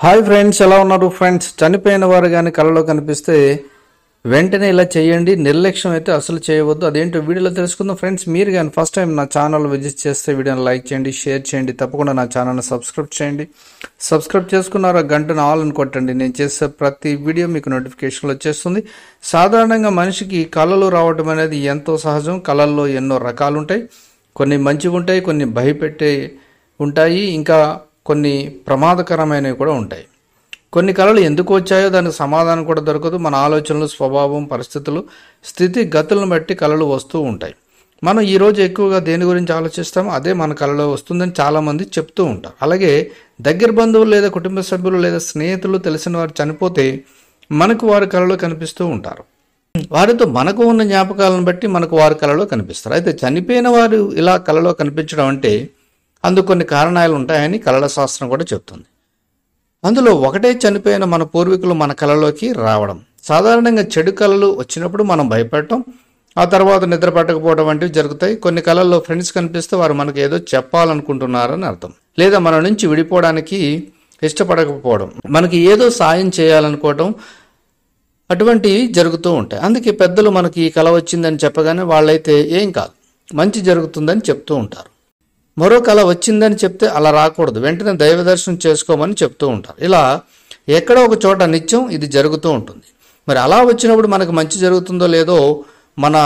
hi friends ఎలా ఉన్నారు friends చనిపోయిన వారు కానీ కళలో కనిపిస్తే వెంటనే ఇలా చేయండి నిర్లక్ష్యం అయితే అసలు చేయవద్దు అదేంటో వీడియోలో తెలుసుకుందాం ఫ్రెండ్స్ మీరు కానీ ఫస్ట్ టైం నా ఛానల్ విజిట్ చేస్తే వీడియోని లైక్ చేయండి షేర్ చేయండి తప్పకుండా నా ఛానల్ని సబ్స్క్రైబ్ చేయండి సబ్స్క్రైబ్ చేసుకున్నారు ఆ గంటను ఆల్ అని కొట్టండి నేను చేసే ప్రతి వీడియో మీకు నోటిఫికేషన్లు వచ్చేస్తుంది సాధారణంగా మనిషికి కళలు రావడం అనేది ఎంతో సహజం కళల్లో ఎన్నో రకాలు ఉంటాయి కొన్ని మంచిగా ఉంటాయి కొన్ని భయపెట్టే ఉంటాయి ఇంకా కొన్ని ప్రమాదకరమైనవి కూడా ఉంటాయి కొన్ని కళలు ఎందుకు వచ్చాయో దానికి సమాధానం కూడా దొరకదు మన ఆలోచనలు స్వభావం పరిస్థితులు స్థితి గతులను బట్టి కళలు వస్తూ ఉంటాయి మనం ఈ రోజు ఎక్కువగా దేని గురించి ఆలోచిస్తామో అదే మన కళలో వస్తుందని చాలామంది చెప్తూ ఉంటారు అలాగే దగ్గర బంధువులు లేదా కుటుంబ సభ్యులు లేదా స్నేహితులు తెలిసిన వారు చనిపోతే మనకు వారి కళలో కనిపిస్తూ ఉంటారు వారితో మనకు ఉన్న జ్ఞాపకాలను బట్టి మనకు వారి కళలో కనిపిస్తారు అయితే చనిపోయిన వారు ఇలా కళలో కనిపించడం అంటే అందుకు కొన్ని కారణాలు ఉంటాయని కళల శాస్త్రం కూడా చెప్తుంది అందులో ఒకటే చనిపోయిన మన పూర్వీకులు మన కళలోకి రావడం సాధారణంగా చెడు కళలు వచ్చినప్పుడు మనం భయపడటం ఆ తర్వాత నిద్ర పట్టకపోవడం వంటివి జరుగుతాయి కొన్ని కళల్లో ఫ్రెండ్స్ కనిపిస్తే వారు మనకు ఏదో చెప్పాలనుకుంటున్నారని అర్థం లేదా మన నుంచి విడిపోవడానికి ఇష్టపడకపోవడం మనకి ఏదో సాయం చేయాలనుకోవడం అటువంటివి జరుగుతూ ఉంటాయి అందుకే పెద్దలు మనకి ఈ కళ వచ్చిందని చెప్పగానే వాళ్ళైతే ఏం కాదు మంచి జరుగుతుందని చెప్తూ ఉంటారు మరో కళ వచ్చిందని చెప్తే అలా రాకూడదు వెంటనే దైవ దర్శనం చేసుకోమని చెప్తూ ఉంటారు ఇలా ఎక్కడో ఒక చోట నిత్యం ఇది జరుగుతూ ఉంటుంది మరి అలా వచ్చినప్పుడు మనకు మంచి జరుగుతుందో లేదో మన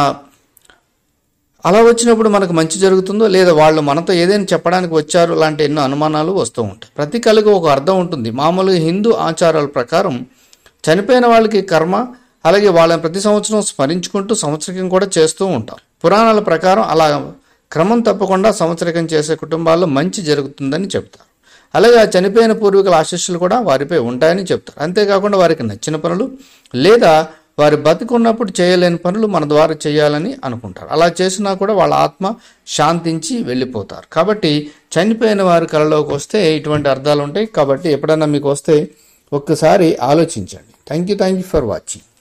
అలా వచ్చినప్పుడు మనకు మంచి జరుగుతుందో లేదా వాళ్ళు మనతో ఏదైనా చెప్పడానికి వచ్చారు లాంటి ఎన్నో అనుమానాలు వస్తూ ఉంటాయి ప్రతి కళకు ఒక అర్థం ఉంటుంది మామూలుగా హిందూ ఆచారాల ప్రకారం చనిపోయిన వాళ్ళకి కర్మ అలాగే వాళ్ళని ప్రతి సంవత్సరం స్మరించుకుంటూ సంవత్సరికం కూడా చేస్తూ ఉంటారు పురాణాల ప్రకారం అలా క్రమం తప్పకుండా సంవత్సరికం చేసే కుటుంబాల్లో మంచి జరుగుతుందని చెప్తారు అలాగే ఆ చనిపోయిన పూర్వీకుల ఆశీస్సులు కూడా వారిపై ఉంటాయని చెప్తారు అంతేకాకుండా వారికి నచ్చిన పనులు లేదా వారి బతికున్నప్పుడు చేయలేని పనులు మన ద్వారా చేయాలని అనుకుంటారు అలా చేసినా కూడా వాళ్ళ ఆత్మ శాంతించి వెళ్ళిపోతారు కాబట్టి చనిపోయిన వారి కళలోకి వస్తే ఇటువంటి అర్థాలు ఉంటాయి కాబట్టి ఎప్పుడైనా మీకు వస్తే ఒక్కసారి ఆలోచించండి thank you thank you for watching